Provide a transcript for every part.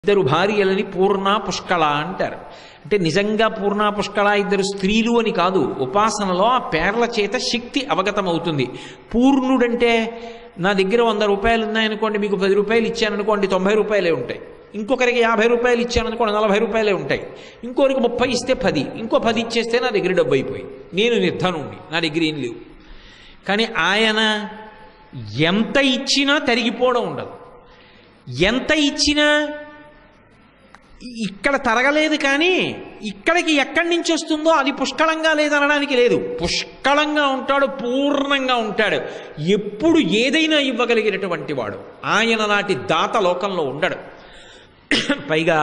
ఇద్దరు భార్యలని పూర్ణ పుష్కళ అంటారు అంటే నిజంగా పూర్ణ పుష్కళ ఇద్దరు స్త్రీలు అని కాదు ఉపాసనలో ఆ పేర్ల చేత శక్తి అవగతమవుతుంది పూర్ణుడంటే నా దగ్గర వంద రూపాయలు ఉన్నాయనుకోండి మీకు పది రూపాయలు ఇచ్చాననుకోండి తొంభై రూపాయలే ఉంటాయి ఇంకొకరికి యాభై రూపాయలు ఇచ్చాననుకోండి నలభై రూపాయలే ఉంటాయి ఇంకొకరికి ముప్పై ఇస్తే పది ఇంకో పది ఇచ్చేస్తే నా దగ్గర డబ్బు అయిపోయింది నేను నిర్ధనుండి నా దగ్గర ఏం లేవు కానీ ఆయన ఎంత ఇచ్చినా తరిగిపోవడం ఉండదు ఎంత ఇచ్చినా ఇక్కడ తరగలేదు కానీ ఇక్కడికి ఎక్కడి నుంచి వస్తుందో అది పుష్కళంగా లేదనడానికి లేదు పుష్కళంగా ఉంటాడు పూర్ణంగా ఉంటాడు ఎప్పుడు ఏదైనా ఇవ్వగలిగినటువంటి వాడు ఆయన నాటి దాత లోకంలో ఉండడు పైగా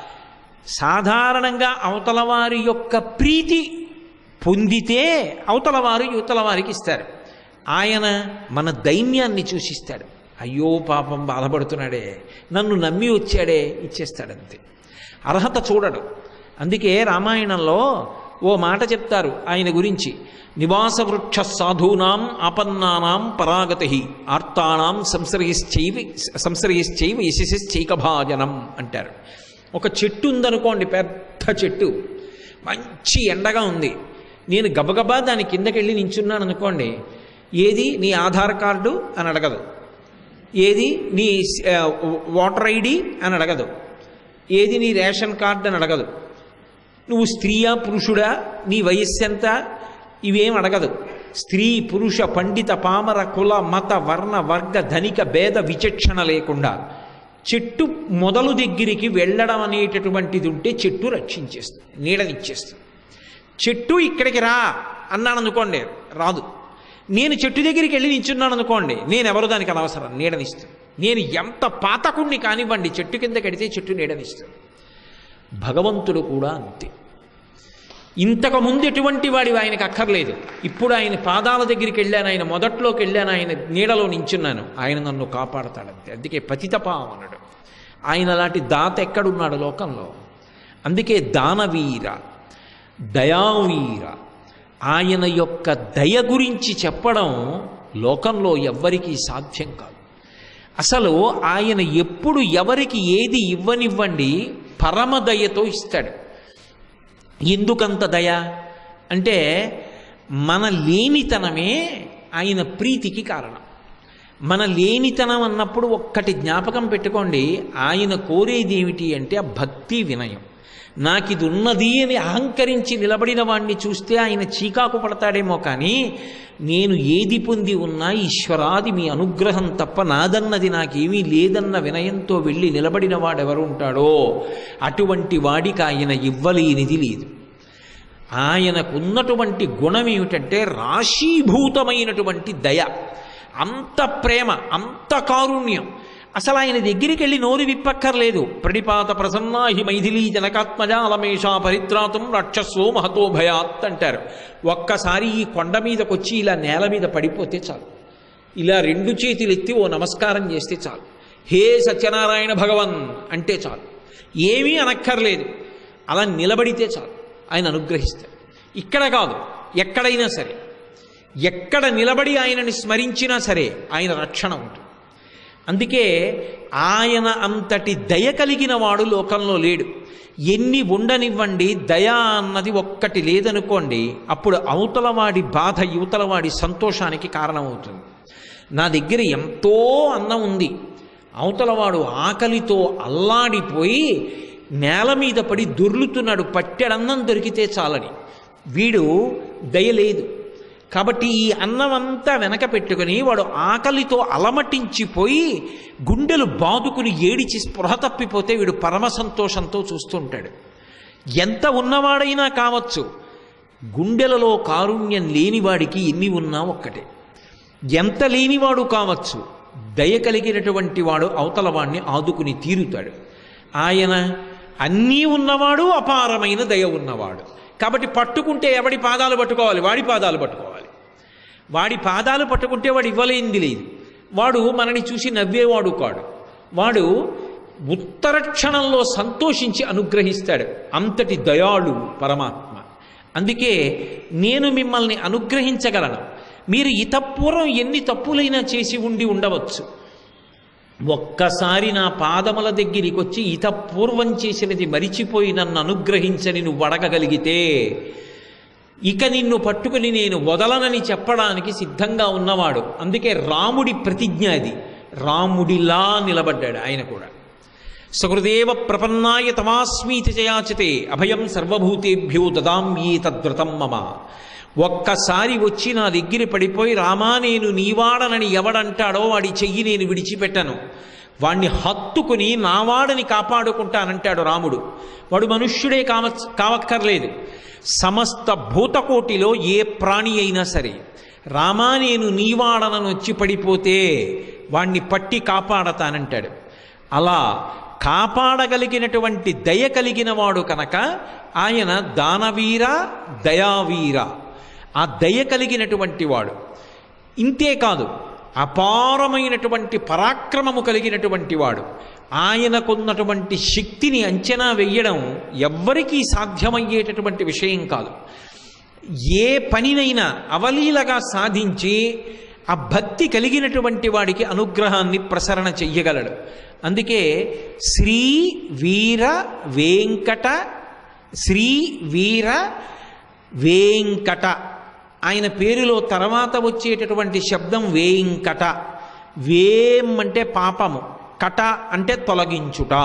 సాధారణంగా అవతల వారి యొక్క ప్రీతి పొందితే అవతల వారు యువతల వారికి ఇస్తారు ఆయన మన దైన్యాన్ని చూసిస్తాడు అయ్యో పాపం బాధపడుతున్నాడే నన్ను నమ్మి వచ్చాడే ఇచ్చేస్తాడంతే అర్హత చూడడు అందుకే రామాయణంలో ఓ మాట చెప్తారు ఆయన గురించి నివాస వృక్ష సాధూనాం ఆపన్నానాం పరాగతి ఆర్తానాం సంశ్రయిశ్చైవ సంశ్రయిశ్చైవ యశస్చైకభాజనం అంటారు ఒక చెట్టు ఉందనుకోండి పెద్ద చెట్టు మంచి ఎండగా ఉంది నేను గబగబా దాని కిందకి వెళ్ళి నించున్నాను అనుకోండి ఏది నీ ఆధార్ కార్డు అని అడగదు ఏది నీ ఆ, ఓటర్ ఐడి అని అడగదు ఏది నీ రేషన్ కార్డు అని అడగదు నువ్వు స్త్రీయా పురుషుడా నీ వయస్సు ఎంత ఇవేం అడగదు స్త్రీ పురుష పండిత పామర కుల మత వర్ణ వర్గ ధనిక భేద విచక్షణ లేకుండా చెట్టు మొదలు దగ్గరికి వెళ్ళడం అనేటటువంటిది ఉంటే చెట్టు రక్షించేస్తుంది నీడనిచ్చేస్తుంది చెట్టు ఇక్కడికి రా అన్నాను అనుకోండి రాదు నేను చెట్టు దగ్గరికి వెళ్ళి నించున్నాను అనుకోండి నేను ఎవరు దానికి అనవసరం నీడనిస్తుంది నేను ఎంత పాతకుణ్ణి కానివ్వండి చెట్టు కింద కడితే చెట్టు నీడనిస్తుంది భగవంతుడు కూడా అంతే ఇంతకు ముందు ఎటువంటి వాడి ఆయనకు అక్కర్లేదు ఇప్పుడు ఆయన పాదాల దగ్గరికి వెళ్ళాను ఆయన మొదట్లోకి వెళ్ళాను ఆయన నీడలో నించున్నాను ఆయన నన్ను కాపాడతాడంతే అందుకే పతితపావనుడు ఆయన లాంటి దాత ఎక్కడున్నాడు లోకంలో అందుకే దానవీర దయావీర ఆయన యొక్క దయ గురించి చెప్పడం లోకంలో ఎవ్వరికీ సాధ్యం కాదు అసలు ఆయన ఎప్పుడు ఎవరికి ఏది ఇవ్వనివ్వండి పరమదయతో ఇస్తాడు ఎందుకంత దయ అంటే మన లేనితనమే ఆయన ప్రీతికి కారణం మన లేనితనం అన్నప్పుడు ఒక్కటి జ్ఞాపకం పెట్టుకోండి ఆయన కోరేది ఏమిటి అంటే ఆ భక్తి వినయం నాకు ఇది ఉన్నది అని అహంకరించి నిలబడిన వాడిని చూస్తే ఆయన చీకాకు పడతాడేమో కానీ నేను ఏది పొంది ఉన్నా ఈశ్వరాది మీ అనుగ్రహం తప్ప నాదన్నది నాకేమీ లేదన్న వినయంతో వెళ్ళి నిలబడిన వాడెవరు ఉంటాడో అటువంటి వాడికి ఆయన ఇవ్వలేనిది లేదు ఆయనకున్నటువంటి గుణం ఏమిటంటే రాశీభూతమైనటువంటి దయ అంత ప్రేమ అంత కారుణ్యం అసలు ఆయన దగ్గరికి వెళ్ళి నోరు విప్పక్కర్లేదు ప్రణిపాత ప్రసన్నా హి మైథిలీ జనకాత్మజాలమేషా పరిత్రాతం రక్షస్వో మహతో భయాత్ అంటారు ఒక్కసారి ఈ కొండ మీదకి వచ్చి ఇలా నేల మీద పడిపోతే చాలు ఇలా రెండు చేతులు ఎత్తి ఓ నమస్కారం చేస్తే చాలు హే సత్యనారాయణ భగవన్ అంటే చాలు ఏమీ అనక్కర్లేదు అలా నిలబడితే చాలు ఆయన అనుగ్రహిస్తారు ఇక్కడ కాదు ఎక్కడైనా సరే ఎక్కడ నిలబడి ఆయనని స్మరించినా సరే ఆయన రక్షణ ఉంటుంది అందుకే ఆయన అంతటి దయ కలిగిన వాడు లోకంలో లేడు ఎన్ని ఉండనివ్వండి దయ అన్నది ఒక్కటి లేదనుకోండి అప్పుడు అవతలవాడి బాధ యువతలవాడి సంతోషానికి కారణమవుతుంది నా దగ్గర ఎంతో అన్నం ఉంది అవతలవాడు ఆకలితో అల్లాడిపోయి నేల మీద పడి దొర్లుతున్నాడు పట్టెడన్నం దొరికితే చాలని వీడు దయ లేదు కాబట్టి ఈ అన్నం అంతా వెనక పెట్టుకుని వాడు ఆకలితో అలమటించిపోయి గుండెలు బాదుకుని ఏడిచి స్పృహ తప్పిపోతే వీడు పరమ సంతోషంతో చూస్తుంటాడు ఎంత ఉన్నవాడైనా కావచ్చు గుండెలలో కారుణ్యం లేనివాడికి ఎన్ని ఉన్నా ఒక్కటే ఎంత లేనివాడు కావచ్చు దయ కలిగినటువంటి వాడు అవతల వాడిని ఆదుకుని తీరుతాడు ఆయన అన్నీ ఉన్నవాడు అపారమైన దయ ఉన్నవాడు కాబట్టి పట్టుకుంటే ఎవడి పాదాలు పట్టుకోవాలి వాడి పాదాలు పట్టుకోవాలి వాడి పాదాలు పట్టుకుంటే వాడు ఇవ్వలేంది లేదు వాడు మనని చూసి నవ్వేవాడు కాడు వాడు ఉత్తర క్షణంలో సంతోషించి అనుగ్రహిస్తాడు అంతటి దయాళు పరమాత్మ అందుకే నేను మిమ్మల్ని అనుగ్రహించగలను మీరు ఇతపూర్వం ఎన్ని తప్పులైనా చేసి ఉండి ఉండవచ్చు ఒక్కసారి నా పాదముల దగ్గరికి వచ్చి ఇత పూర్వం చేసినది మరిచిపోయి నన్ను అనుగ్రహించని నువ్వు అడగగలిగితే ఇక నిన్ను పట్టుకుని నేను వదలనని చెప్పడానికి సిద్ధంగా ఉన్నవాడు అందుకే రాముడి ప్రతిజ్ఞ అది రాముడిలా నిలబడ్డాడు ఆయన కూడా సహృదేవ ప్రపన్నాయ తమాస్మీతి చయాచితే అభయం సర్వభూతేభ్యో దదామ్యే తద్వ్రతం మమ ఒక్కసారి వచ్చి నా దగ్గర పడిపోయి రామా నేను నీవాడనని ఎవడంటాడో వాడి చెయ్యి నేను విడిచిపెట్టను వాణ్ణి హత్తుకుని నావాడని కాపాడుకుంటానంటాడు రాముడు వాడు మనుష్యుడే కావ కావక్కర్లేదు సమస్త భూతకోటిలో ఏ ప్రాణి అయినా సరే రామా నేను నీవాడనని వచ్చి పడిపోతే వాణ్ణి పట్టి కాపాడతానంటాడు అలా కాపాడగలిగినటువంటి దయ కలిగిన వాడు కనుక ఆయన దానవీర దయావీర ఆ దయ కలిగినటువంటి వాడు ఇంతే కాదు అపారమైనటువంటి పరాక్రమము కలిగినటువంటి వాడు ఆయనకున్నటువంటి శక్తిని అంచనా వెయ్యడం ఎవ్వరికీ సాధ్యమయ్యేటటువంటి విషయం కాదు ఏ పనినైనా అవలీలగా సాధించి ఆ భక్తి కలిగినటువంటి వాడికి అనుగ్రహాన్ని ప్రసరణ చెయ్యగలడు అందుకే శ్రీ వీర వేంకట శ్రీ వీర వేంకట ఆయన పేరులో తర్వాత వచ్చేటటువంటి శబ్దం వేంకట వేం అంటే పాపము కట అంటే తొలగించుట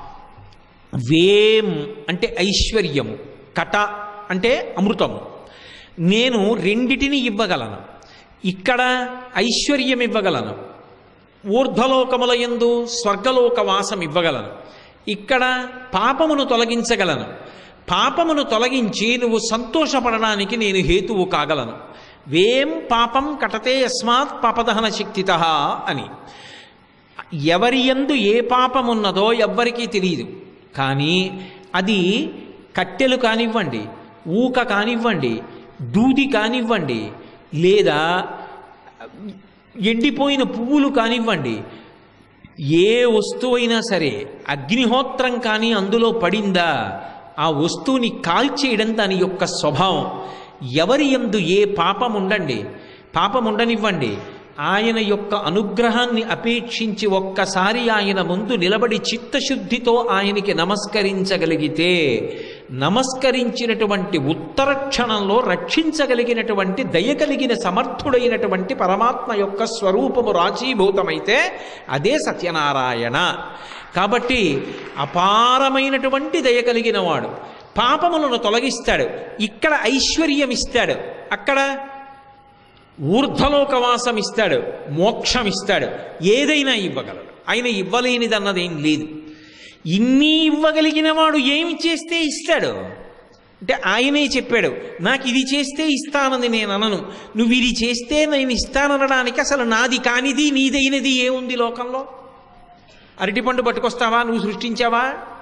వేం అంటే ఐశ్వర్యము కట అంటే అమృతము నేను రెండిటిని ఇవ్వగలను ఇక్కడ ఐశ్వర్యం ఇవ్వగలను ఊర్ధ్వలోకముల యందు స్వర్గలోక వాసం ఇవ్వగలను ఇక్కడ పాపమును తొలగించగలను పాపమును తొలగించి నువ్వు సంతోషపడడానికి నేను హేతువు కాగలను వేం పాపం కటతే యస్మాత్ పాపదహన శక్తిత అని ఎవరి యందు ఏ పాపమున్నదో ఎవ్వరికీ తెలియదు కానీ అది కట్టెలు కానివ్వండి ఊక కానివ్వండి దూది కానివ్వండి లేదా ఎండిపోయిన పువ్వులు కానివ్వండి ఏ వస్తువైనా సరే అగ్నిహోత్రం కానీ అందులో పడిందా ఆ వస్తువుని కాల్చేయడం దాని యొక్క స్వభావం ఎవరి ఎందు ఏ పాపం ఉండండి పాపం ఉండనివ్వండి ఆయన యొక్క అనుగ్రహాన్ని అపేక్షించి ఒక్కసారి ఆయన ముందు నిలబడి చిత్తశుద్ధితో ఆయనకి నమస్కరించగలిగితే నమస్కరించినటువంటి ఉత్తర క్షణంలో రక్షించగలిగినటువంటి దయ కలిగిన సమర్థుడైనటువంటి పరమాత్మ యొక్క స్వరూపము రాజీభూతమైతే అదే సత్యనారాయణ కాబట్టి అపారమైనటువంటి దయ కలిగిన వాడు పాపములను తొలగిస్తాడు ఇక్కడ ఐశ్వర్యం ఇస్తాడు అక్కడ ఊర్ధ్వలోకవాసం ఇస్తాడు మోక్షం ఇస్తాడు ఏదైనా ఇవ్వగలడు ఆయన ఇవ్వలేనిదన్నదేం లేదు ఇన్ని ఇవ్వగలిగిన వాడు ఏమి చేస్తే ఇస్తాడు అంటే ఆయనే చెప్పాడు నాకు ఇది చేస్తే ఇస్తానని నేను అనను నువ్వు ఇది చేస్తే నేను ఇస్తాననడానికి అసలు నాది కానిది నీదైనది ఏముంది లోకంలో అరటిపండు పట్టుకొస్తావా నువ్వు సృష్టించావా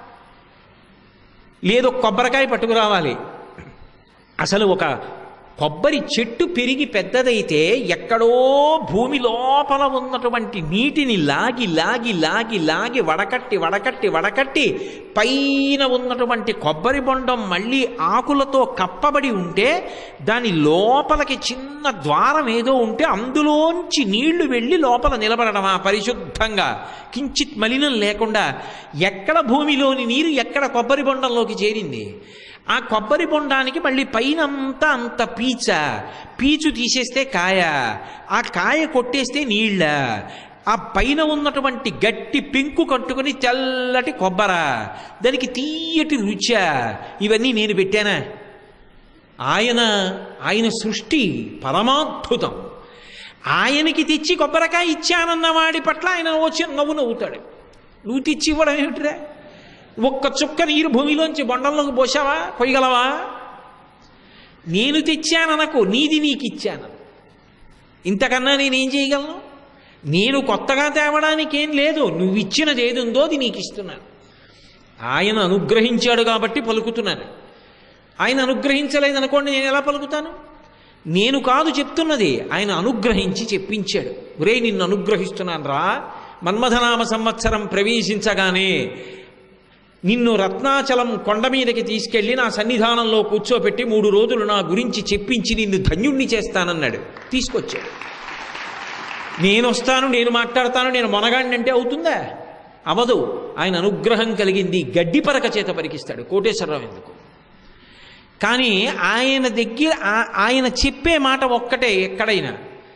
లేదో కొబ్బరికాయ పట్టుకురావాలి అసలు ఒక కొబ్బరి చెట్టు పెరిగి పెద్దదైతే ఎక్కడో భూమి లోపల ఉన్నటువంటి నీటిని లాగి లాగి లాగి లాగి వడకట్టి వడకట్టి వడకట్టి పైన ఉన్నటువంటి కొబ్బరి బొండం మళ్ళీ ఆకులతో కప్పబడి ఉంటే దాని లోపలికి చిన్న ద్వారం ఏదో ఉంటే అందులోంచి నీళ్లు వెళ్ళి లోపల నిలబడడమా పరిశుద్ధంగా కించిత్ మలినం లేకుండా ఎక్కడ భూమిలోని నీరు ఎక్కడ కొబ్బరి బొండంలోకి చేరింది ఆ కొబ్బరి బొండానికి మళ్ళీ పైన అంతా అంత పీచ పీచు తీసేస్తే కాయ ఆ కాయ కొట్టేస్తే నీళ్ళ ఆ పైన ఉన్నటువంటి గట్టి పెంకు కట్టుకుని తెల్లటి కొబ్బర దానికి తీయటి రుచ ఇవన్నీ నేను పెట్టానా ఆయన ఆయన సృష్టి పరమాద్భుతం ఆయనకి తెచ్చి కొబ్బరికాయ ఇచ్చానన్న వాడి పట్ల ఆయన వచ్చి నవ్వు నవ్వుతాడు నువ్వు తెచ్చి ఇవ్వడం ఏమిటిరా ఒక్క చుక్క నీరు భూమిలోంచి బొండంలోకి పోసావా కొయ్యగలవా నేను తెచ్చాననకు నీది నీకు ఇచ్చాను ఇంతకన్నా నేనేం చేయగలను నేను కొత్తగా తేవడానికి ఏం లేదు నువ్వు ఇచ్చినది ఏది ఉందో అది నీకు ఇస్తున్నాను ఆయన అనుగ్రహించాడు కాబట్టి పలుకుతున్నాను ఆయన అనుగ్రహించలేదనుకోండి నేను ఎలా పలుకుతాను నేను కాదు చెప్తున్నది ఆయన అనుగ్రహించి చెప్పించాడు ఒరే నిన్ను అనుగ్రహిస్తున్నాను రా మన్మథనామ సంవత్సరం ప్రవేశించగానే నిన్ను రత్నాచలం కొండ మీదకి తీసుకెళ్ళి నా సన్నిధానంలో కూర్చోపెట్టి మూడు రోజులు నా గురించి చెప్పించి నిన్ను ధన్యుణ్ణి చేస్తానన్నాడు తీసుకొచ్చాడు నేను వస్తాను నేను మాట్లాడతాను నేను మొనగాడిని అంటే అవుతుందా అవదు ఆయన అనుగ్రహం కలిగింది గడ్డి పరక చేత పరికిస్తాడు కోటేశ్వరరావు ఎందుకు కానీ ఆయన దగ్గర ఆ- ఆయన చెప్పే మాట ఒక్కటే ఎక్కడైనా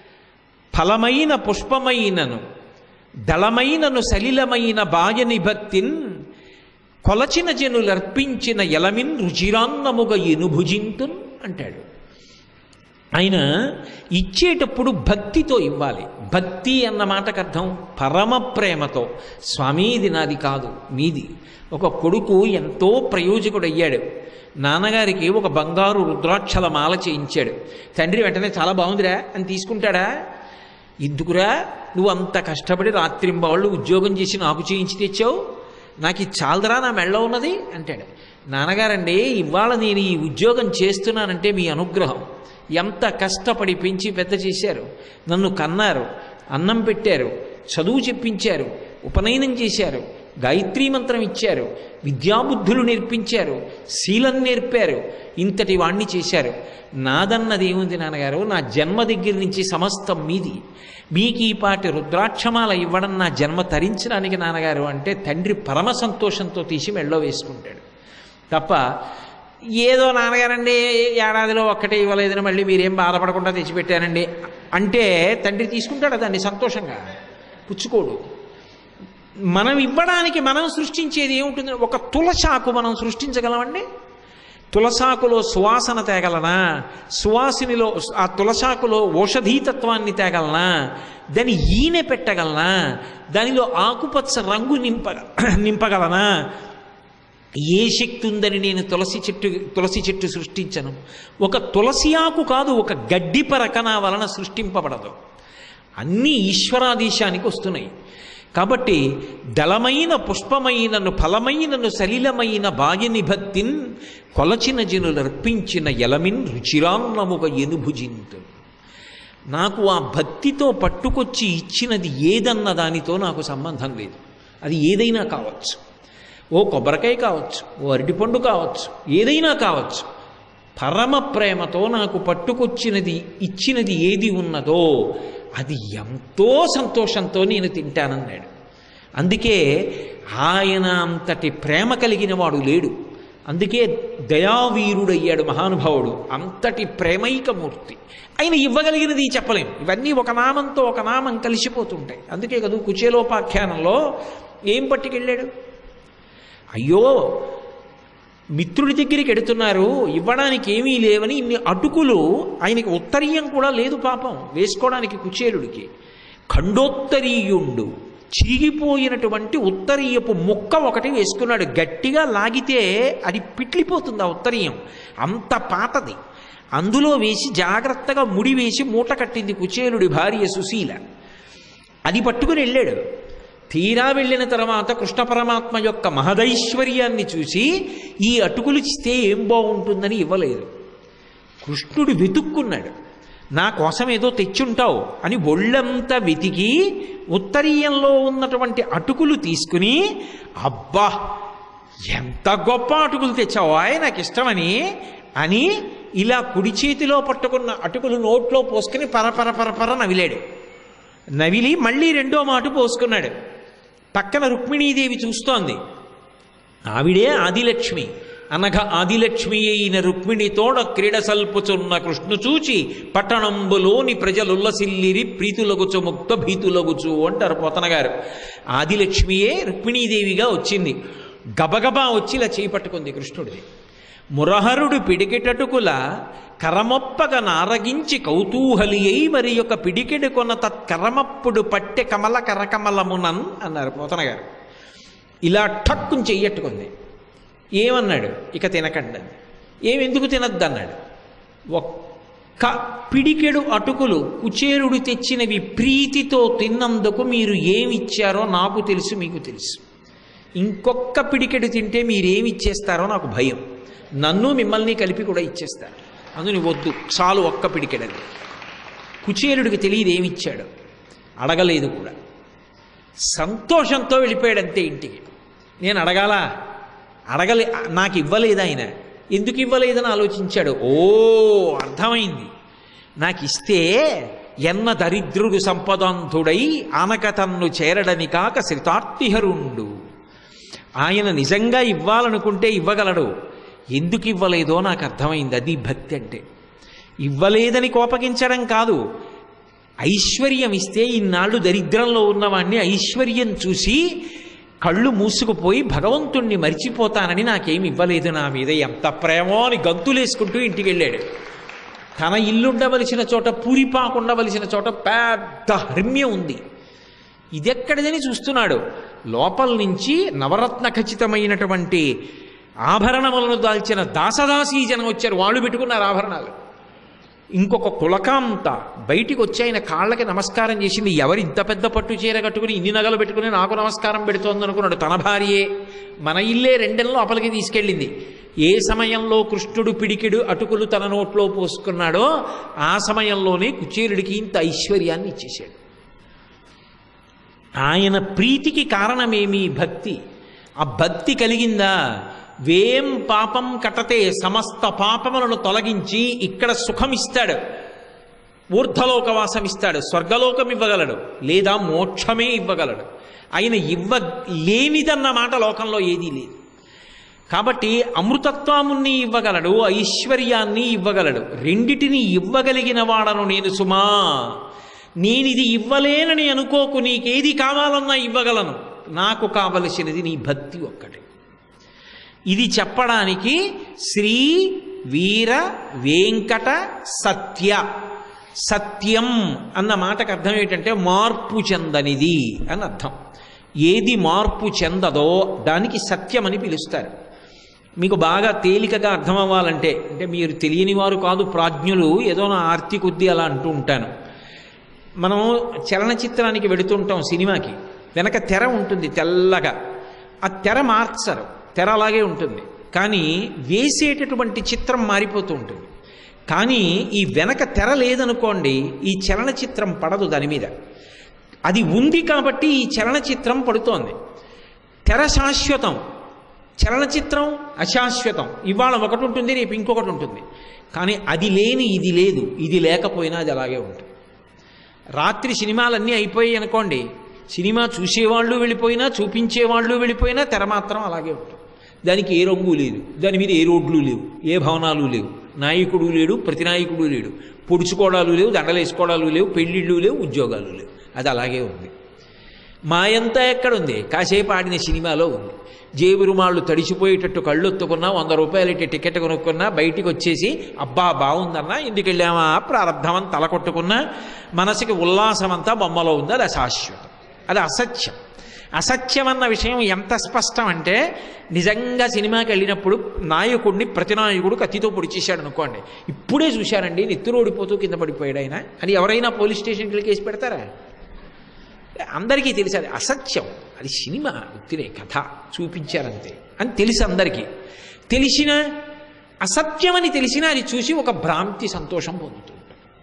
ఫలమైన పుష్పమైనను దళమైనను సలిలమైన బాయని భక్తిన్ కొలచిన జనులర్పించిన ఎలమిన్ రుచిరాన్నముగ ఎనుభుజింతున్ అంటాడు ఆయన ఇచ్చేటప్పుడు భక్తితో ఇవ్వాలి భక్తి అన్న మాటకు అర్థం పరమ ప్రేమతో స్వామి ఇది నాది కాదు మీది ఒక కొడుకు ఎంతో ప్రయోజకుడయ్యాడు నాన్నగారికి ఒక బంగారు రుద్రాక్షల మాల చేయించాడు తండ్రి వెంటనే చాలా బాగుందిరా అని తీసుకుంటాడా ఎందుకురా నువ్వు అంత కష్టపడి రాత్రింబాళ్ళు ఉద్యోగం చేసి నాకు చేయించి తెచ్చావు నాకు ఇది చాలదరా నా మెళ్ళ ఉన్నది అంటాడు నాన్నగారండి ఇవాళ నేను ఈ ఉద్యోగం చేస్తున్నానంటే మీ అనుగ్రహం ఎంత కష్టపడి పెంచి పెద్ద చేశారు నన్ను కన్నారు అన్నం పెట్టారు చదువు చెప్పించారు ఉపనయనం చేశారు గాయత్రీ మంత్రం ఇచ్చారు విద్యాబుద్ధులు నేర్పించారు శీలం నేర్పారు ఇంతటి వాణ్ణి చేశారు నాదన్నది ఏముంది నాన్నగారు నా జన్మ దగ్గర నుంచి సమస్తం మీది మీకు ఈ పాటి రుద్రాక్షమాల ఇవ్వడం నా జన్మ తరించడానికి నాన్నగారు అంటే తండ్రి పరమ సంతోషంతో తీసి మెళ్ళో వేసుకుంటాడు తప్ప ఏదో నాన్నగారండి ఏడాదిలో ఒక్కటే ఇవ్వలేదని మళ్ళీ మీరేం బాధపడకుండా తెచ్చిపెట్టారండి అంటే తండ్రి తీసుకుంటాడు దాన్ని సంతోషంగా పుచ్చుకోడు మనం ఇవ్వడానికి మనం సృష్టించేది ఏముంటుంది ఒక తులసాకు మనం సృష్టించగలమండి తులసాకులో సువాసన తేగలనా సువాసినిలో ఆ తులసాకులో ఔషధీతత్వాన్ని తేగలనా దాని ఈనె పెట్టగలనా దానిలో ఆకుపచ్చ రంగు నింప నింపగలనా ఏ శక్తి ఉందని నేను తులసి చెట్టు తులసి చెట్టు సృష్టించను ఒక తులసి ఆకు కాదు ఒక గడ్డి పరక నా వలన సృష్టింపబడదు అన్నీ ఈశ్వరాదేశానికి వస్తున్నాయి కాబట్టి దళమైన పుష్పమైనను ఫలమైనను సలిలమైన బాయని భక్తిన్ కొలచిన జనులు అర్పించిన ఎలమిన్ రుచిరాన్నముగ ఎనుభుజింతు నాకు ఆ భక్తితో పట్టుకొచ్చి ఇచ్చినది ఏదన్న దానితో నాకు సంబంధం లేదు అది ఏదైనా కావచ్చు ఓ కొబ్బరికాయ కావచ్చు ఓ అరటిపండు కావచ్చు ఏదైనా కావచ్చు పరమ ప్రేమతో నాకు పట్టుకొచ్చినది ఇచ్చినది ఏది ఉన్నదో అది ఎంతో సంతోషంతో నేను తింటానన్నాడు అందుకే ఆయన అంతటి ప్రేమ కలిగిన వాడు లేడు అందుకే దయావీరుడయ్యాడు మహానుభావుడు అంతటి ప్రేమైకమూర్తి ఆయన ఇవ్వగలిగినది చెప్పలేం ఇవన్నీ ఒక నామంతో ఒక నామం కలిసిపోతుంటాయి అందుకే కదా కుచేలోపాఖ్యానంలో ఏం పట్టుకెళ్ళాడు అయ్యో మిత్రుడి దగ్గరికి ఎడుతున్నారు ఇవ్వడానికి ఏమీ లేవని ఇన్ని అటుకులు ఆయనకి ఉత్తరీయం కూడా లేదు పాపం వేసుకోవడానికి కుచేలుడికి ఖండోత్తరీయుండు చిరిగిపోయినటువంటి ఉత్తరీయపు ముక్క ఒకటి వేసుకున్నాడు గట్టిగా లాగితే అది పిట్లిపోతుంది ఆ ఉత్తరీయం అంత పాతది అందులో వేసి జాగ్రత్తగా ముడి వేసి మూట కట్టింది కుచేలుడి భార్య సుశీల అది పట్టుకుని వెళ్ళాడు తీరా వెళ్ళిన తర్వాత కృష్ణ పరమాత్మ యొక్క మహదైశ్వర్యాన్ని చూసి ఈ అటుకులు ఇస్తే ఏం బాగుంటుందని ఇవ్వలేదు కృష్ణుడు వెతుక్కున్నాడు నా కోసం ఏదో తెచ్చుంటావు అని ఒళ్ళంతా వెతికి ఉత్తరీయంలో ఉన్నటువంటి అటుకులు తీసుకుని అబ్బా ఎంత గొప్ప అటుకులు తెచ్చావా నాకు ఇష్టమని అని ఇలా కుడి చేతిలో పట్టుకున్న అటుకులు నోట్లో పోసుకుని పరపర పరపర నవిలాడు నవిలి మళ్ళీ రెండో మాట పోసుకున్నాడు పక్కన రుక్మిణీదేవి చూస్తోంది ఆవిడే ఆదిలక్ష్మి అనగా ఆదిలక్ష్మి అయిన రుక్మిణితోడ క్రీడ సల్పుచున్న కృష్ణు చూచి పట్టణంబులోని ప్రజలుల్లసిల్లిరి ప్రీతులగుచు ముక్త భీతులగుచు అంటారు పోతన గారు ఆదిలక్ష్మియే రుక్మిణీదేవిగా వచ్చింది గబగబా వచ్చి ఇలా చేయి పట్టుకుంది కృష్ణుడిది మురహరుడు పిడికెటటుకుల కరమొప్పగ నారగించి కౌతూహలి అయి మరి యొక్క పిడికెడు కొన తత్కరమప్పుడు పట్టె కమల కరకమలమునన్ అన్నారు పోతన గారు ఇలా ఠక్కుని చెయ్యట్టుకుంది ఏమన్నాడు ఇక తినకండి అని. ఏమి ఎందుకు తినద్దు అన్నాడు ఒక్క పిడికెడు అటుకులు కుచేరుడు తెచ్చినవి ప్రీతితో తిన్నందుకు మీరు ఏమిచ్చారో నాకు తెలుసు మీకు తెలుసు ఇంకొక్క పిడికెడు తింటే మీరేమి ఇచ్చేస్తారో నాకు భయం నన్ను మిమ్మల్ని కలిపి కూడా ఇచ్చేస్తారు అందుని వద్దు చాలు ఒక్క పిడికెడని కుచేరుడికి తెలియదు ఏమిచ్చాడు అడగలేదు కూడా సంతోషంతో వెళ్ళిపోయాడంతే ఇంటికి నేను అడగాలా అడగలే నాకు ఇవ్వలేదు ఆయన ఎందుకు ఇవ్వలేదని ఆలోచించాడు ఓ అర్థమైంది నాకు ఇస్తే ఎన్న దరిద్రుడు సంపదాంతుడై ఆనక తన్ను చేరడని కాక శ్రితార్తిహరుండు ఆయన నిజంగా ఇవ్వాలనుకుంటే ఇవ్వగలడు ఎందుకు ఇవ్వలేదో నాకు అర్థమైంది అది భక్తి అంటే ఇవ్వలేదని కోపగించడం కాదు ఐశ్వర్యం ఇస్తే ఇన్నాళ్ళు దరిద్రంలో ఉన్నవాణ్ణి ఐశ్వర్యం చూసి కళ్ళు మూసుకుపోయి భగవంతుణ్ణి మరిచిపోతానని నాకేమి ఇవ్వలేదు నా మీద ఎంత ప్రేమో అని గంతులేసుకుంటూ ఇంటికి వెళ్ళాడు తన ఇల్లుండవలసిన చోట పూరిపాకు ఉండవలసిన చోట పెద్ద హర్మ్యం ఉంది ఇదెక్కడిదని చూస్తున్నాడు లోపల నుంచి నవరత్న ఖచ్చితమైనటువంటి ఆభరణములను దాల్చిన దాసదాసీ జనం వచ్చారు వాళ్ళు పెట్టుకున్నారు ఆభరణాలు ఇంకొక కులకాంత బయటికి వచ్చి ఆయన కాళ్ళకి నమస్కారం చేసింది ఎవరు ఇంత పెద్ద పట్టు చీర కట్టుకుని ఇన్ని నగలు పెట్టుకుని నాకు నమస్కారం పెడుతోంది అనుకున్నాడు తన భార్యే మన ఇల్లే రెండెల్లో అపలికి తీసుకెళ్ళింది ఏ సమయంలో కృష్ణుడు పిడికిడు అటుకులు తన నోట్లో పోసుకున్నాడో ఆ సమయంలోనే కుచేరుడికి ఇంత ఐశ్వర్యాన్ని ఇచ్చేశాడు ఆయన ప్రీతికి కారణమేమి భక్తి ఆ భక్తి కలిగిందా వేం పాపం కటతే సమస్త పాపములను తొలగించి ఇక్కడ సుఖం ఇస్తాడు ఊర్ధలోకవాసం ఇస్తాడు స్వర్గలోకం ఇవ్వగలడు లేదా మోక్షమే ఇవ్వగలడు ఆయన ఇవ్వ లేనిదన్న మాట లోకంలో ఏదీ లేదు కాబట్టి అమృతత్వముని ఇవ్వగలడు ఐశ్వర్యాన్ని ఇవ్వగలడు రెండిటిని ఇవ్వగలిగిన వాడను నేను సుమా నేనిది ఇవ్వలేనని అనుకోకు నీకేది కావాలన్నా ఇవ్వగలను నాకు కావలసినది నీ భక్తి ఒక్కటే ఇది చెప్పడానికి శ్రీ వీర వెంకట సత్య సత్యం అన్న మాటకు అర్థం ఏంటంటే మార్పు చెందనిది అని అర్థం ఏది మార్పు చెందదో దానికి సత్యం అని పిలుస్తారు మీకు బాగా తేలికగా అర్థం అవ్వాలంటే అంటే మీరు తెలియని వారు కాదు ప్రాజ్ఞులు ఏదో నా ఆర్తి కొద్దీ అలా అంటూ ఉంటాను మనం చలనచిత్రానికి వెడుతుంటాం సినిమాకి వెనక తెర ఉంటుంది తెల్లగా ఆ తెర మార్చరు తెర అలాగే ఉంటుంది కానీ వేసేటటువంటి చిత్రం మారిపోతూ ఉంటుంది కానీ ఈ వెనక తెర లేదనుకోండి ఈ చలనచిత్రం పడదు దాని మీద అది ఉంది కాబట్టి ఈ చలనచిత్రం పడుతోంది తెర శాశ్వతం చలనచిత్రం అశాశ్వతం ఇవాళ ఒకటి ఉంటుంది రేపు ఇంకొకటి ఉంటుంది కానీ అది లేని ఇది లేదు ఇది లేకపోయినా అది అలాగే ఉంటుంది రాత్రి సినిమాలన్నీ అయిపోయాయి అనుకోండి సినిమా చూసేవాళ్ళు వెళ్ళిపోయినా చూపించేవాళ్ళు వెళ్ళిపోయినా తెర మాత్రం అలాగే ఉంటుంది దానికి ఏ రంగు లేదు దాని మీద ఏ రోడ్లు లేవు ఏ భవనాలు లేవు నాయకుడు లేడు ప్రతినాయకుడు లేడు పొడుచుకోవడాలు లేవు దండలేసుకోవడాలు లేవు పెళ్ళిళ్ళు లేవు ఉద్యోగాలు లేవు అది అలాగే ఉంది మాయంతా ఎక్కడుంది కాసేపు ఆడిన సినిమాలో ఉంది జేబురుమాళ్ళు తడిచిపోయేటట్టు కళ్ళు ఒత్తుకున్నా వంద రూపాయలు ఇట్టి టికెట్ కొనుక్కున్నా బయటికి వచ్చేసి అబ్బా బాగుందన్నా ఎందుకు వెళ్ళామా ప్రారంధమని తల కొట్టుకున్నా మనసుకి ఉల్లాసం అంతా బొమ్మలో ఉంది అది అశాశ్వతం అది అసత్యం అసత్యం అన్న విషయం ఎంత స్పష్టం అంటే నిజంగా సినిమాకి వెళ్ళినప్పుడు నాయకుడిని ప్రతినాయకుడు కత్తితో పొడిచేశాడు అనుకోండి ఇప్పుడే చూశారండి నెత్తురు ఓడిపోతూ కింద పడిపోయాడు ఆయన అని ఎవరైనా పోలీస్ స్టేషన్కి వెళ్ళి కేసు పెడతారా అందరికీ తెలిసి అది అసత్యం అది సినిమా ఉత్తిరే కథ చూపించారంతే అని తెలుసు అందరికీ తెలిసిన అసత్యమని తెలిసినా అది చూసి ఒక భ్రాంతి సంతోషం పొందుతుంది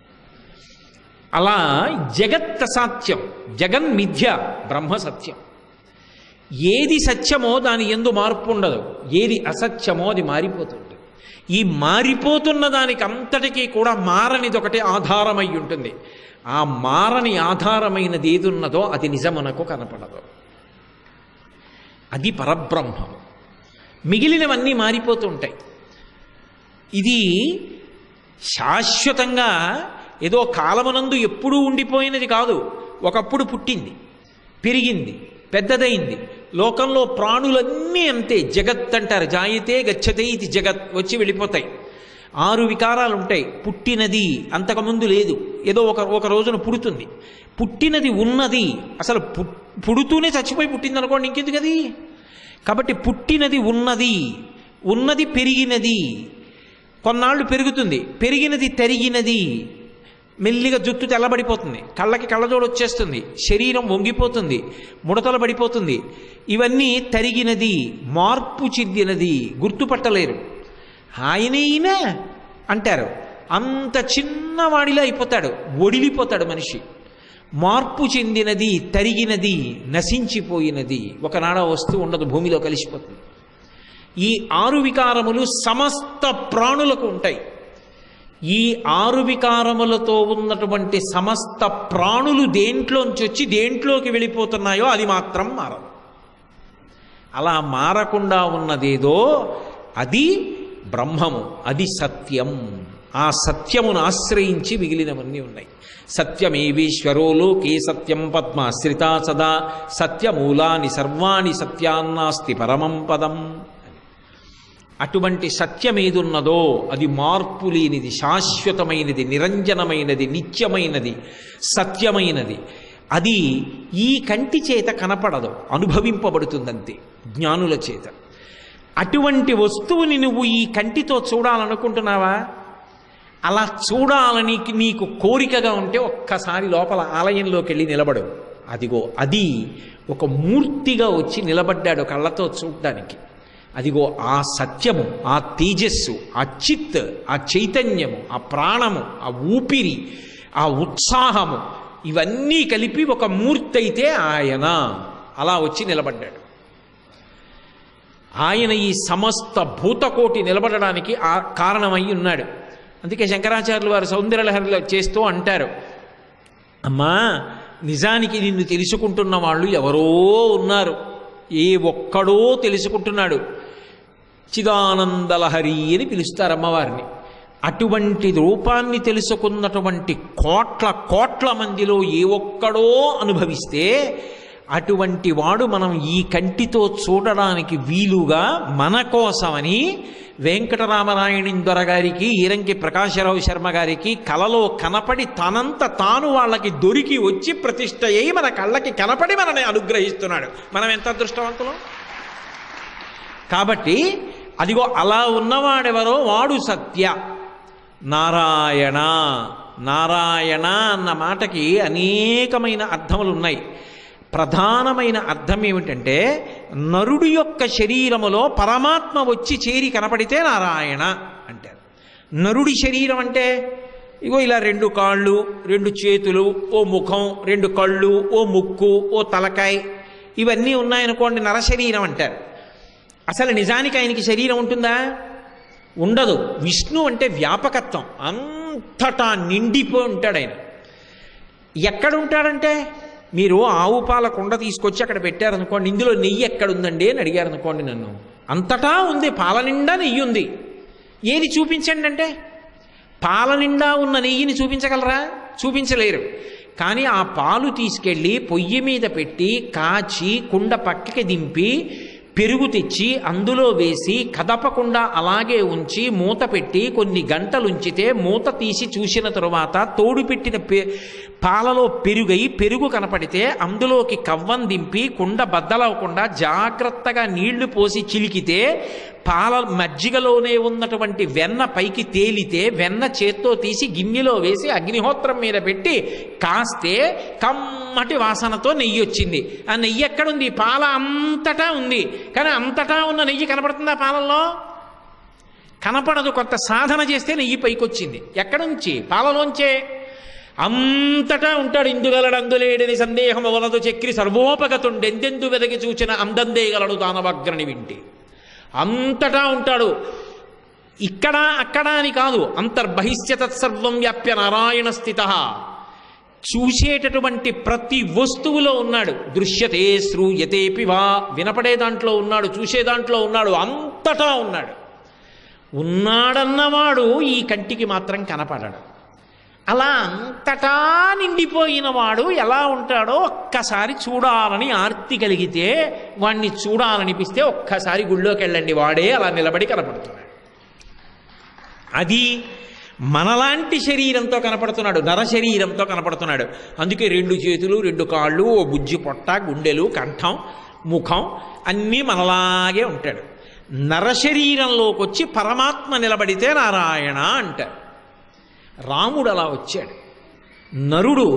అలా జగత్ అసాత్యం జగన్ మిథ్య బ్రహ్మ సత్యం ఏది సత్యమో దాని ఎందు మార్పు ఉండదు ఏది అసత్యమో అది మారిపోతుంది ఈ మారిపోతున్న దానికి అంతటికీ కూడా మారనిది ఒకటి ఆధారమై ఉంటుంది ఆ మారని ఆధారమైనది ఏది ఉన్నదో అది నిజమునకు కనపడదు అది పరబ్రహ్మము మిగిలినవన్నీ మారిపోతుంటాయి ఇది శాశ్వతంగా ఏదో కాలమునందు ఎప్పుడూ ఉండిపోయినది కాదు ఒకప్పుడు పుట్టింది పెరిగింది పెద్దదైంది లోకంలో ప్రాణులన్నీ అంతే జగత్ అంటారు జాయితే గచ్చతే ఇది జగత్ వచ్చి వెళ్ళిపోతాయి ఆరు వికారాలు ఉంటాయి పుట్టినది అంతకుముందు లేదు ఏదో ఒక ఒక రోజున పుడుతుంది పుట్టినది ఉన్నది అసలు పు- పుడుతూనే చచ్చిపోయి పుట్టింది అనుకోండి ఇంకెందుకు అది కాబట్టి పుట్టినది ఉన్నది ఉన్నది పెరిగినది కొన్నాళ్ళు పెరుగుతుంది పెరిగినది తరిగినది మెల్లిగా జుట్టు తెల్లబడిపోతుంది కళ్ళకి కళ్ళజోడు వచ్చేస్తుంది శరీరం వంగిపోతుంది ముడతలు పడిపోతుంది ఇవన్నీ తరిగినది మార్పు చెందినది గుర్తుపట్టలేరు ఆయనైనా అంటారు అంత చిన్నవాడిలో అయిపోతాడు ఒడిలిపోతాడు మనిషి మార్పు చెందినది తరిగినది నశించిపోయినది ఒకనాడ వస్తువు ఉండదు భూమిలో కలిసిపోతుంది ఈ ఆరు వికారములు సమస్త ప్రాణులకు ఉంటాయి ఈ ఆరు వికారములతో ఉన్నటువంటి సమస్త ప్రాణులు దేంట్లోంచి వచ్చి దేంట్లోకి వెళ్ళిపోతున్నాయో అది మాత్రం మారదు అలా మారకుండా ఉన్నదేదో అది బ్రహ్మము అది సత్యం ఆ సత్యమును ఆశ్రయించి మిగిలినవన్నీ ఉన్నాయి సత్యమేవీశ్వరో లోకే సత్యం పద్మాశ్రితా సదా సత్యమూలాని సర్వాణి సత్యాన్నాస్తి పరమం పదం అటువంటి సత్యమేదున్నదో అది మార్పు లేనిది శాశ్వతమైనది నిరంజనమైనది నిత్యమైనది సత్యమైనది అది ఈ కంటి చేత కనపడదు అనుభవింపబడుతుందంతే జ్ఞానుల చేత అటువంటి వస్తువుని నువ్వు ఈ కంటితో చూడాలనుకుంటున్నావా అలా చూడాలని నీకు కోరికగా ఉంటే ఒక్కసారి లోపల ఆలయంలోకి వెళ్ళి నిలబడు అదిగో అది ఒక మూర్తిగా వచ్చి నిలబడ్డాడు కళ్ళతో చూడ్డానికి అదిగో ఆ సత్యము ఆ తేజస్సు ఆ చిత్ ఆ చైతన్యము ఆ ప్రాణము ఆ ఊపిరి ఆ ఉత్సాహము ఇవన్నీ కలిపి ఒక మూర్తి అయితే ఆయన అలా వచ్చి నిలబడ్డాడు ఆయన ఈ సమస్త భూతకోటి నిలబడడానికి ఆ కారణమై ఉన్నాడు అందుకే శంకరాచార్యులు వారు సౌందర్యలహరిలో చేస్తూ అంటారు అమ్మా నిజానికి నిన్ను తెలుసుకుంటున్న వాళ్ళు ఎవరో ఉన్నారు ఏ ఒక్కడో తెలుసుకుంటున్నాడు చిదానందలహరి అని పిలుస్తారు అమ్మవారిని అటువంటి రూపాన్ని తెలుసుకున్నటువంటి కోట్ల కోట్ల మందిలో ఏ ఒక్కడో అనుభవిస్తే అటువంటి వాడు మనం ఈ కంటితో చూడడానికి వీలుగా మన కోసమని వెంకటరామనాయుని దొరగారికి ఈరంకి ప్రకాశరావు శర్మ గారికి కలలో కనపడి తనంత తాను వాళ్ళకి దొరికి వచ్చి ప్రతిష్ట అయి మన కళ్ళకి కనపడి మనని అనుగ్రహిస్తున్నాడు మనం ఎంత అదృష్టవంతులం కాబట్టి అదిగో అలా ఉన్నవాడెవరో వాడు సత్య నారాయణ నారాయణ అన్న మాటకి అనేకమైన అర్థములు ఉన్నాయి ప్రధానమైన అర్థం ఏమిటంటే నరుడు యొక్క శరీరములో పరమాత్మ వచ్చి చేరి కనపడితే నారాయణ అంటారు నరుడి శరీరం అంటే ఇగో ఇలా రెండు కాళ్ళు రెండు చేతులు ఓ ముఖం రెండు కళ్ళు ఓ ముక్కు ఓ తలకాయ ఇవన్నీ ఉన్నాయనుకోండి నరశరీరం అంటారు అసలు నిజానికి ఆయనకి శరీరం ఉంటుందా ఉండదు విష్ణు అంటే వ్యాపకత్వం అంతటా నిండిపోయి ఉంటాడు ఆయన ఎక్కడ ఉంటాడంటే మీరు ఆవు పాల కుండ తీసుకొచ్చి అక్కడ పెట్టారనుకోండి ఇందులో నెయ్యి ఎక్కడుందండి అని అడిగారు అనుకోండి నన్ను అంతటా ఉంది పాల నిండా నెయ్యి ఉంది ఏది చూపించండి అంటే పాల నిండా ఉన్న నెయ్యిని చూపించగలరా చూపించలేరు కానీ ఆ పాలు తీసుకెళ్ళి పొయ్యి మీద పెట్టి కాచి కుండ పక్కకి దింపి పెరుగు తెచ్చి అందులో వేసి కదపకుండా అలాగే ఉంచి మూత పెట్టి కొన్ని గంటలు ఉంచితే మూత తీసి చూసిన తరువాత తోడు పెట్టిన పె పాలలో పెరుగై పెరుగు కనపడితే అందులోకి కవ్వం దింపి కుండ బద్దలవకుండా జాగ్రత్తగా నీళ్లు పోసి చిలికితే పాల మజ్జిగలోనే ఉన్నటువంటి వెన్న పైకి తేలితే వెన్న చేత్తో తీసి గిన్నెలో వేసి అగ్నిహోత్రం మీద పెట్టి కాస్తే కమ్మటి వాసనతో నెయ్యి వచ్చింది ఆ నెయ్యి ఎక్కడుంది పాల అంతటా ఉంది కానీ అంతటా ఉన్న నెయ్యి కనపడుతుందా పాలల్లో కనపడదు కొంత సాధన చేస్తే నెయ్యి పైకి వచ్చింది ఎక్కడి నుంచి పాలలోంచే అంతటా ఉంటాడు ఇందుగలడు అందులేడని సందేహం వలదు చక్రి సర్వోపగతుండెందెందు వెదకి చూచిన అందందేగలడు దానవగ్రని వింటి అంతటా ఉంటాడు ఇక్కడ అక్కడ అని కాదు అంతర్బహిష్య తత్సర్వం వ్యాప్య నారాయణ స్థిత చూసేటటువంటి ప్రతి వస్తువులో ఉన్నాడు దృశ్యతే శ్రూయతేపి వా వినపడే దాంట్లో ఉన్నాడు చూసే దాంట్లో ఉన్నాడు అంతటా ఉన్నాడు ఉన్నాడన్నవాడు ఈ కంటికి మాత్రం కనపడడు అలా అంతటా నిండిపోయిన వాడు ఎలా ఉంటాడో ఒక్కసారి చూడాలని ఆర్తి కలిగితే వాణ్ణి చూడాలనిపిస్తే ఒక్కసారి గుళ్ళోకి వెళ్ళండి వాడే అలా నిలబడి కనపడుతున్నాడు అది మనలాంటి శరీరంతో కనపడుతున్నాడు నర శరీరంతో కనపడుతున్నాడు అందుకే రెండు చేతులు రెండు కాళ్ళు ఓ బుజ్జి పొట్ట గుండెలు కంఠం ముఖం అన్నీ మనలాగే ఉంటాడు నరశరీరంలోకి వచ్చి పరమాత్మ నిలబడితే నారాయణ అంటారు రాముడు అలా వచ్చాడు నరుడు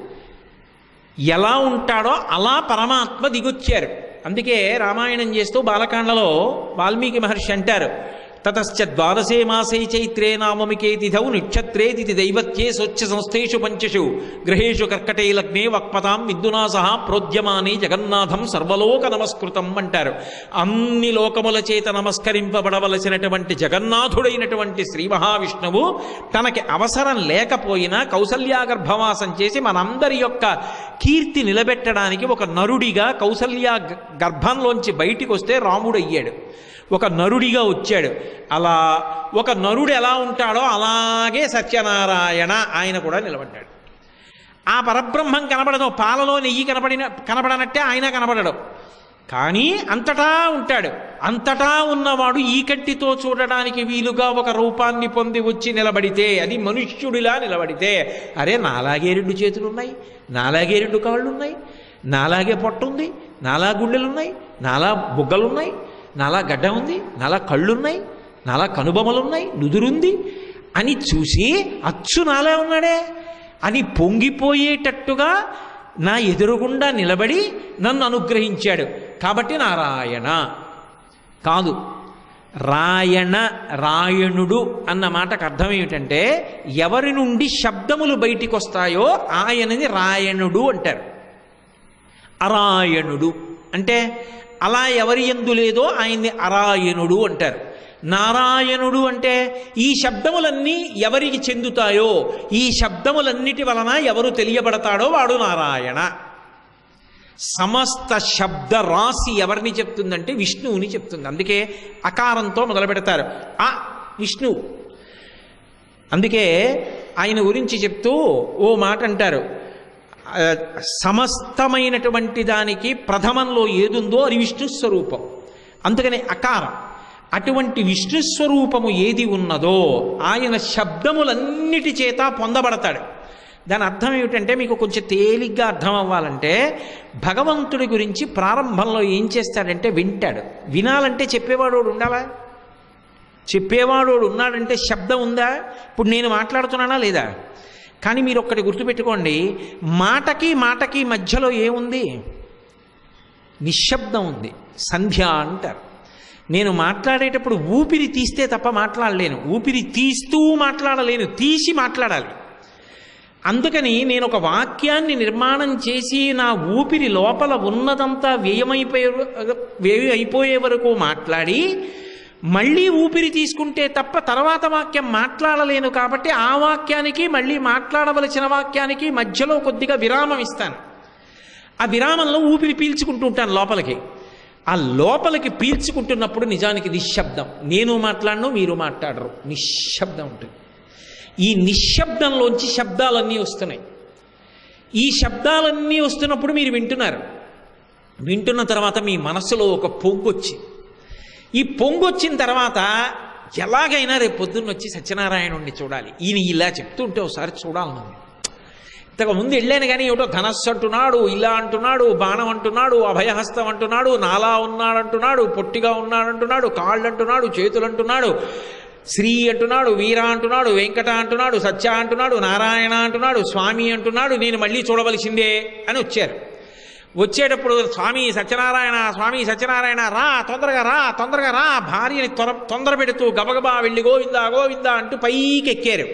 ఎలా ఉంటాడో అలా పరమాత్మ దిగొచ్చారు అందుకే రామాయణం చేస్తూ బాలకాండలో వాల్మీకి మహర్షి అంటారు తతశ్చ ద్వాదశే మాసే చైత్రే నామమికే తిథౌ నిక్షత్రే తిథి దైవత్యే స్వచ్ఛ సంస్థేషు పంచషు గ్రహేషు కర్కటే లగ్నే వక్పతాం విద్యునా సహా ప్రోద్యమానే జగన్నాథం సర్వలోక నమస్కృతం అంటారు అన్ని లోకముల చేత నమస్కరింపబడవలసినటువంటి జగన్నాథుడైనటువంటి శ్రీ మహావిష్ణువు తనకి అవసరం లేకపోయినా కౌసల్యా గర్భవాసం చేసి మనందరి యొక్క కీర్తి నిలబెట్టడానికి ఒక నరుడిగా కౌసల్యా గ- గర్భంలోంచి బయటికి వస్తే రాముడు అయ్యాడు ఒక నరుడిగా వచ్చాడు అలా ఒక నరుడు ఎలా ఉంటాడో అలాగే సత్యనారాయణ ఆయన కూడా నిలబడ్డాడు ఆ పరబ్రహ్మం కనబడదు పాలలో నెయ్యి కనబడిన కనబడనట్టే ఆయన కనబడడం కానీ అంతటా ఉంటాడు అంతటా ఉన్నవాడు ఈ కంటితో చూడడానికి వీలుగా ఒక రూపాన్ని పొంది వచ్చి నిలబడితే అది మనుష్యుడిలా నిలబడితే అరే నాలాగే రెండు చేతులు ఉన్నాయి నాలాగే రెండు కాళ్ళు ఉన్నాయి నాలాగే పొట్ట ఉంది నాలా గుండెలున్నాయి నాలా బుగ్గలున్నాయి నాలా గడ్డ ఉంది నాలా కళ్ళున్నాయి నాలా కనుబొమలున్నాయి నుదురుంది అని చూసి అచ్చు నాలా ఉన్నాడే అని పొంగిపోయేటట్టుగా నా ఎదురుగుండా నిలబడి నన్ను అనుగ్రహించాడు కాబట్టి నారాయణ కాదు రాయణ రాయణుడు అన్న మాటకు అర్థం ఏమిటంటే ఎవరి నుండి శబ్దములు బయటికి వస్తాయో ఆయనని రాయణుడు అంటారు అరాయణుడు అంటే అలా ఎవరి ఎందు లేదో ఆయన్ని అరాయణుడు అంటారు నారాయణుడు అంటే ఈ శబ్దములన్నీ ఎవరికి చెందుతాయో ఈ శబ్దములన్నిటి వలన ఎవరు తెలియబడతాడో వాడు నారాయణ సమస్త శబ్ద రాశి ఎవరిని చెప్తుందంటే విష్ణువుని చెప్తుంది అందుకే అకారంతో మొదలు పెడతారు ఆ విష్ణువు అందుకే ఆయన గురించి చెప్తూ ఓ మాట అంటారు ఆ, సమస్తమైనటువంటి దానికి ప్రథమంలో ఏదుందో అది విష్ణు స్వరూపం అందుకని అకారం అటువంటి విష్ణు స్వరూపము ఏది ఉన్నదో ఆయన శబ్దములన్నిటి చేత పొందబడతాడు దాని అర్థం ఏమిటంటే మీకు కొంచెం తేలిగ్గా అర్థం అవ్వాలంటే భగవంతుడి గురించి ప్రారంభంలో ఏం చేస్తాడంటే వింటాడు వినాలంటే చెప్పేవాడు ఒకడు ఉండాలా చెప్పేవాడు ఒకడు ఉన్నాడంటే శబ్దం ఉందా ఇప్పుడు నేను మాట్లాడుతున్నానా లేదా కానీ మీరు ఒక్కటి గుర్తుపెట్టుకోండి మాటకి మాటకి మధ్యలో ఏముంది నిశ్శబ్దం ఉంది సంధ్య అంటారు నేను మాట్లాడేటప్పుడు ఊపిరి తీస్తే తప్ప మాట్లాడలేను ఊపిరి తీస్తూ మాట్లాడలేను తీసి మాట్లాడాలి అందుకని నేను ఒక వాక్యాన్ని నిర్మాణం చేసి నా ఊపిరి లోపల ఉన్నదంతా వ్యయమైపోయే వ్యయం అయిపోయే వరకు మాట్లాడి మళ్ళీ ఊపిరి తీసుకుంటే తప్ప తర్వాత వాక్యం మాట్లాడలేను కాబట్టి ఆ వాక్యానికి మళ్ళీ మాట్లాడవలసిన వాక్యానికి మధ్యలో కొద్దిగా విరామం ఇస్తాను ఆ విరామంలో ఊపిరి పీల్చుకుంటూ ఉంటాను లోపలికి ఆ లోపలికి పీల్చుకుంటున్నప్పుడు నిజానికి నిశ్శబ్దం నేను మాట్లాడను మీరు మాట్లాడరు నిశ్శబ్దం ఉంటుంది ఈ నిశ్శబ్దంలోంచి శబ్దాలన్నీ వస్తున్నాయి ఈ శబ్దాలన్నీ వస్తున్నప్పుడు మీరు వింటున్నారు వింటున్న తర్వాత మీ మనస్సులో ఒక పొంగు వచ్చి ఈ పొంగు వచ్చిన తర్వాత ఎలాగైనా రేపు పొద్దున్న వచ్చి సత్యనారాయణుడిని చూడాలి ఈయన ఇలా చెప్తుంటే ఒకసారి చూడాలి నన్ను ఇంతకు ముందు వెళ్ళాను కానీ ఏమిటో ధనస్సు అంటున్నాడు ఇలా అంటున్నాడు బాణం అంటున్నాడు అభయహస్తం అంటున్నాడు నాలా ఉన్నాడు అంటున్నాడు పొట్టిగా ఉన్నాడు అంటున్నాడు కాళ్ళు అంటున్నాడు చేతులు అంటున్నాడు శ్రీ అంటున్నాడు వీర అంటున్నాడు వెంకట అంటున్నాడు సత్య అంటున్నాడు నారాయణ అంటున్నాడు స్వామి అంటున్నాడు నేను మళ్ళీ చూడవలసిందే అని వచ్చారు వచ్చేటప్పుడు స్వామి సత్యనారాయణ స్వామి సత్యనారాయణ రా తొందరగా రా తొందరగా రా భార్యని త్వర తొందర పెడుతూ గబగబా వెళ్ళి గోవిందా గోవిందా అంటూ పైకి ఎక్కారు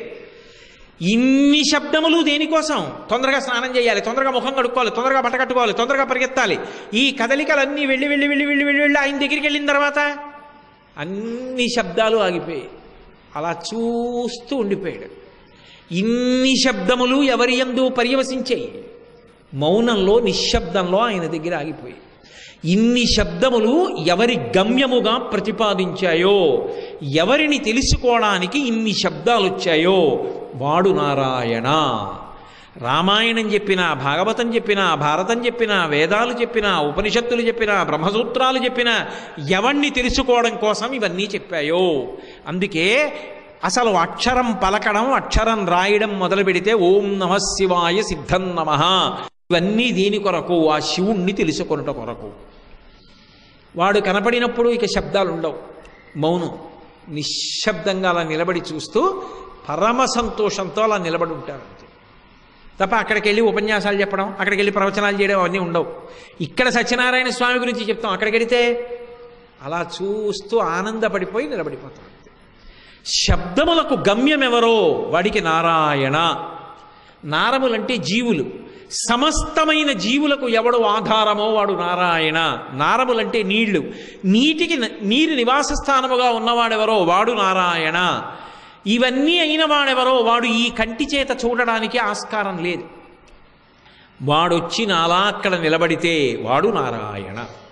ఇన్ని శబ్దములు దేనికోసం తొందరగా స్నానం చేయాలి తొందరగా ముఖం కడుక్కోవాలి తొందరగా బట్ట కట్టుకోవాలి తొందరగా పరిగెత్తాలి ఈ కదలికలన్నీ వెళ్ళి వెళ్ళి వెళ్ళి వెళ్ళి వెళ్ళి వెళ్ళి ఆయన దగ్గరికి వెళ్ళిన తర్వాత అన్ని శబ్దాలు ఆగిపోయాయి అలా చూస్తూ ఉండిపోయాడు ఇన్ని శబ్దములు ఎవరి యందు పర్యవసించాయి మౌనంలో నిశ్శబ్దంలో ఆయన దగ్గర ఆగిపోయి ఇన్ని శబ్దములు ఎవరి గమ్యముగా ప్రతిపాదించాయో ఎవరిని తెలుసుకోవడానికి ఇన్ని శబ్దాలు వచ్చాయో వాడు నారాయణ రామాయణం చెప్పినా భాగవతం చెప్పినా భారతం చెప్పినా వేదాలు చెప్పినా ఉపనిషత్తులు చెప్పినా బ్రహ్మసూత్రాలు చెప్పినా ఎవరిని తెలుసుకోవడం కోసం ఇవన్నీ చెప్పాయో అందుకే అసలు అక్షరం పలకడం అక్షరం రాయడం మొదలు పెడితే ఓం నమ శివాయ సిద్ధం నమ ఇవన్నీ దేని కొరకు ఆ శివుణ్ణి తెలుసుకొనుట కొరకు వాడు కనపడినప్పుడు ఇక శబ్దాలు ఉండవు మౌనం నిశ్శబ్దంగా అలా నిలబడి చూస్తూ పరమ సంతోషంతో అలా నిలబడి ఉంటారు అంతే తప్ప అక్కడికి వెళ్ళి ఉపన్యాసాలు చెప్పడం అక్కడికి వెళ్ళి ప్రవచనాలు చేయడం అవన్నీ ఉండవు ఇక్కడ సత్యనారాయణ స్వామి గురించి చెప్తాం అక్కడికి వెళితే అలా చూస్తూ ఆనందపడిపోయి నిలబడిపోతాం అంతే శబ్దములకు గమ్యమెవరో వాడికి నారాయణ నారములంటే జీవులు సమస్తమైన జీవులకు ఎవడు ఆధారమో వాడు నారాయణ నారములంటే నీళ్లు నీటికి న- నీరు నివాస స్థానముగా ఉన్నవాడెవరో వాడు నారాయణ ఇవన్నీ అయిన వాడెవరో వాడు ఈ కంటి చేత చూడడానికి ఆస్కారం లేదు వాడొచ్చి నాలా అక్కడ నిలబడితే వాడు నారాయణ